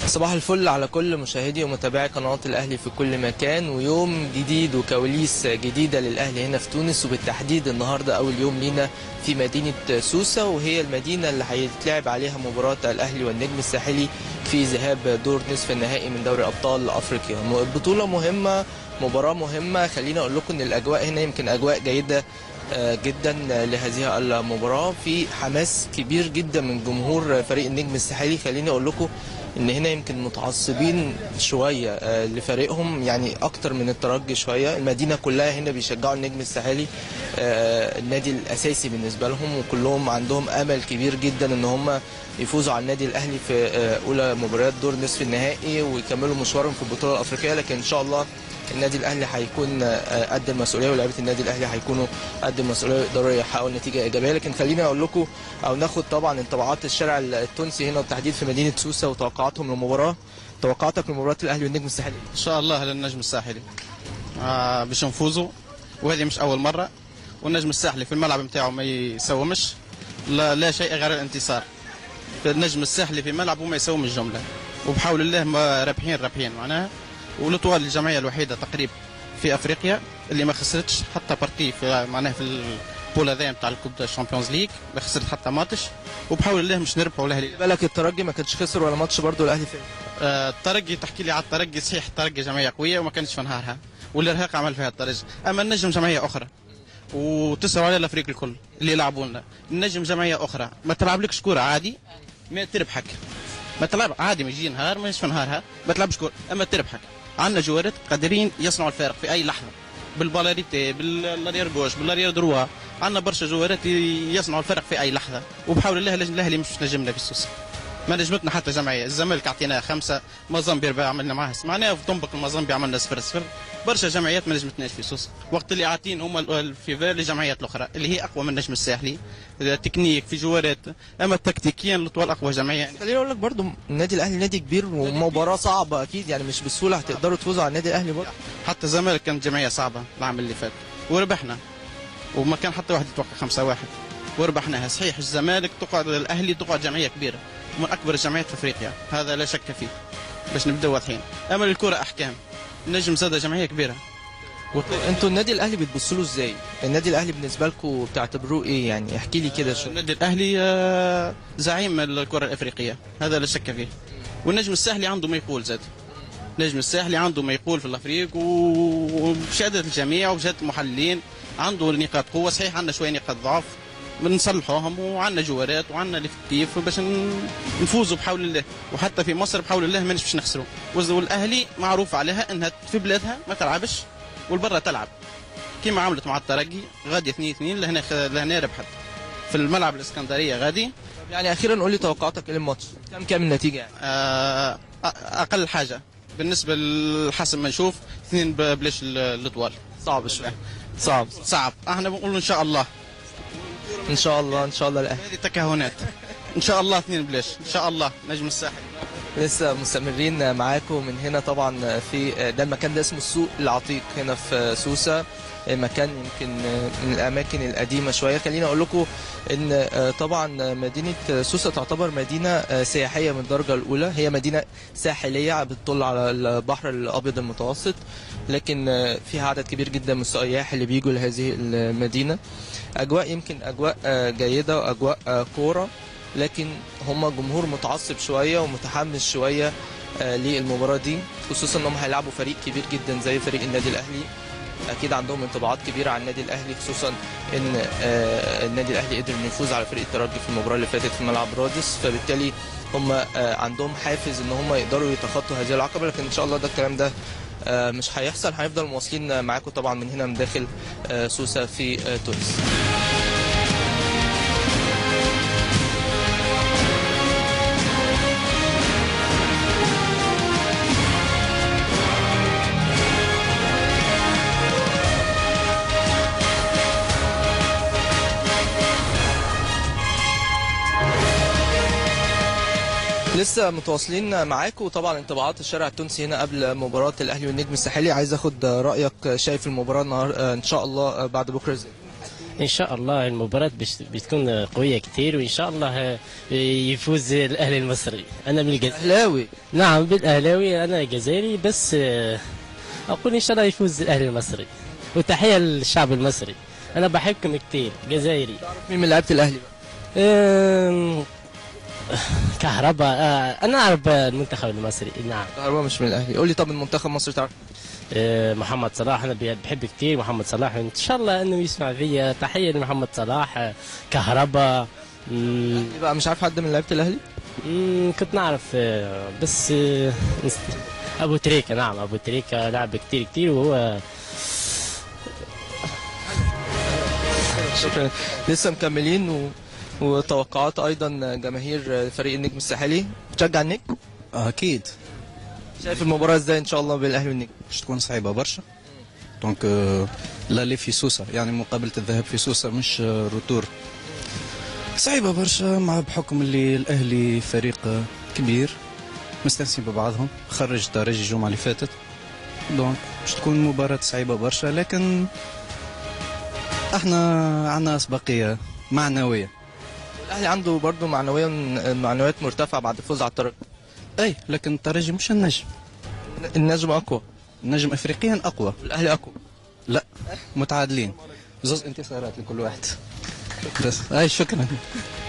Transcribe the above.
صباح الفل على كل مشاهدي ومتابعي قناة الأهلي في كل مكان ويوم جديد وكواليس جديدة للأهلي هنا في تونس وبالتحديد النهاردة أول يوم لينا في مدينة سوسة وهي المدينة اللي هيتلعب عليها مباراة الأهلي والنجم الساحلي في ذهاب دور نصف النهائي من دوري أبطال أفريقيا بطولة مهمة مباراة مهمة خليني أقول لكم إن الأجواء هنا يمكن أجواء جيدة جدا لهذه المباراة في حماس كبير جدا من جمهور فريق النجم الساحلي خليني أقول لكم ان هنا يمكن متعصبين شويه آه، لفريقهم يعني اكتر من الترجي شويه المدينه كلها هنا بيشجعوا النجم الساحلي آه، النادي الاساسي بالنسبه لهم وكلهم عندهم امل كبير جدا ان هم يفوزوا على النادي الاهلي في آه، اولى مباريات دور نصف النهائي ويكملوا مشوارهم في البطوله الافريقيه لكن ان شاء الله النادي الاهلي هيكون آه، قد المسؤوليه ولاعيبه النادي الاهلي هيكونوا قد المسؤوليه ويقدروا يحققوا نتيجه ايجابيه لكن خليني اقول لكم او ناخد طبعا انطباعات الشارع التونسي هنا وبالتحديد في مدينه سوسه وتوقعاتهم للمباراه توقعاتك لمباراه الاهلي والنجم الساحلي ان شاء الله للنجم الساحلي آه باش نفوزوا وهذه مش اول مره والنجم الساحلي في الملعب نتاعو ما يسومش لا, لا شيء غير الانتصار النجم الساحلي في ملعبه ما يسوم الجمله وبحول الله ما رابحين رابحين معناها ولطوال الجمعيه الوحيده تقريبا في افريقيا اللي ما خسرتش حتى بارتي في معناها في البول هذايا نتاع الكوب الشامبيونز ليج ما خسرت حتى ماتش وبحول الله مش نربحوا الاهلي بالك الترجي ما كانش خسر ولا ماتش برضه الاهلي فين آه، الترجي تحكي لي على الترجي صحيح الترجي جمعيه قويه وما كانش في نهارها والارهاق عمل فيها الترجي اما النجم جمعيه اخرى وتسروا عليها الافريق الكل اللي يلعبوا لنا النجم جمعيه اخرى ما تلعبلكش كوره عادي ما تربحك ما تلعب عادي ما يجي نهار ما في نهارها ما تلعبش كوره اما تربحك عندنا جوارات قادرين يصنعوا الفارق في اي لحظه بالبالاريتي بالارير جوش بالارير دروا عندنا برشا جوارات يصنعوا الفرق في اي لحظه وبحول الله الاهلي مش نجمنا في السوس ما نجمتنا حتى جمعيه الزمالك اعطيناه خمسه مازامبي ربع عملنا معاه معناها في طنبق المازامبي عملنا صفر صفر برشا جمعيات ما نجمتناش في سوس وقت اللي عاطين هما الفيفير للجمعيات الاخرى اللي هي اقوى من النجم الساحلي تكنيك في جوارات اما تكتيكيا لطوال اقوى جمعيه خليني اقول لك برضه النادي الاهلي نادي كبير ومباراه صعبه اكيد يعني مش بسهوله هتقدروا تفوزوا على النادي الاهلي برضه حتى الزمالك كانت جمعيه صعبه العام اللي فات وربحنا وما كان حتى واحد يتوقع خمسة واحد وربحناها صحيح الزمالك تقعد الاهلي تقعد جمعيه كبيره من اكبر الجمعيات في افريقيا هذا لا شك فيه باش نبدا واضحين اما الكره احكام النجم زاد جمعيه كبيره انتوا النادي الاهلي بتبصوا له ازاي؟ النادي الاهلي بالنسبه لكم بتعتبروه ايه يعني؟ احكي لي كده شويه. النادي الاهلي آه، زعيم الكره الافريقيه هذا لا شك فيه والنجم الساحلي عنده ما يقول زاد النجم الساحلي عنده ما يقول في الافريق وبشهاده الجميع وبشهاده المحللين عنده نقاط قوه صحيح عندنا شويه نقاط ضعف بنصلحوهم وعندنا جوارات وعندنا الكتيف باش نفوزوا بحول الله وحتى في مصر بحول الله مانيش باش نخسروا والاهلي معروف عليها انها في بلادها ما تلعبش والبرة تلعب كيما عملت مع الترجي غادي 2 2 لهنا لهنا ربحت في الملعب الاسكندريه غادي يعني اخيرا قول لي توقعاتك ايه للماتش؟ كم كام النتيجه يعني؟ آه اقل حاجه بالنسبه لحسب ما نشوف اثنين بلاش الاطوال صعب شويه صعب صعب احنا بنقول ان شاء الله ان شاء الله ان شاء الله الاهلي هذه تكهنات ان شاء الله اثنين بلاش ان شاء الله نجم الساحل لسه مستمرين معاكم من هنا طبعا في ده المكان ده اسمه السوق العتيق هنا في سوسه مكان يمكن من الاماكن القديمه شويه خليني اقول لكم ان طبعا مدينه سوسه تعتبر مدينه سياحيه من الدرجه الاولى هي مدينه ساحليه بتطل على البحر الابيض المتوسط لكن فيها عدد كبير جدا من السياح اللي بيجوا لهذه المدينه اجواء يمكن اجواء جيده واجواء كوره لكن هم جمهور متعصب شويه ومتحمس شويه للمباراه دي خصوصا انهم هيلعبوا فريق كبير جدا زي فريق النادي الاهلي اكيد عندهم انطباعات كبيره عن النادي الاهلي خصوصا ان النادي الاهلي قدر انه يفوز على فريق الترجي في المباراه اللي فاتت في ملعب رادس فبالتالي هم عندهم حافز ان هم يقدروا يتخطوا هذه العقبه لكن ان شاء الله ده الكلام ده مش هيحصل هنفضل مواصلين معاكم طبعا من هنا من داخل سوسه في تونس لسه متواصلين معاكم وطبعا انطباعات الشارع التونسي هنا قبل مباراه الاهلي والنجم الساحلي عايز اخد رايك شايف المباراه النهار ان شاء الله بعد بكره ازاي ان شاء الله المباراه بش- بتكون قويه كثير وان شاء الله يفوز الاهلي المصري انا من الجزائر اهلاوي نعم بالاهلاوي انا جزائري بس آه، اقول ان شاء الله يفوز الاهلي المصري وتحيه للشعب المصري انا بحبكم كثير جزائري مين من لعيبه الاهلي بقى؟ أم، كهرباء آه، انا اعرف المنتخب المصري نعم كهرباء مش من الاهلي قول لي طب المنتخب مصر تعرف آه، محمد صلاح انا بحب كثير محمد صلاح ان شاء الله انه يسمع فيا تحيه لمحمد صلاح آه، كهرباء مم، بقى مش عارف حد من لعيبه الاهلي مم، كنت نعرف آه، بس آه، نست- ابو تريكه نعم ابو تريكه لعب كثير كثير وهو شكرا لسه مكملين و... وتوقعات ايضا جماهير فريق النجم الساحلي بتشجع النجم اكيد شايف المباراه ازاي ان شاء الله بين الاهلي والنجم باش تكون صعيبه برشا دونك آه، لا لي في سوسه يعني مقابله الذهاب في سوسه مش آه، روتور صعيبه برشا مع بحكم اللي الاهلي فريق آه، كبير مستانسين ببعضهم خرج ترجي الجمعه اللي فاتت دونك باش تكون مباراه صعيبه برشا لكن احنا عندنا اسبقيه معنويه الاهلي عنده برضه معنويا معنويات مرتفعه بعد الفوز على الترجي اي لكن الترجي مش النجم النجم اقوى النجم افريقيا اقوى والاهلي اقوى لا متعادلين زوز انتصارات لكل واحد بس هاي شكرا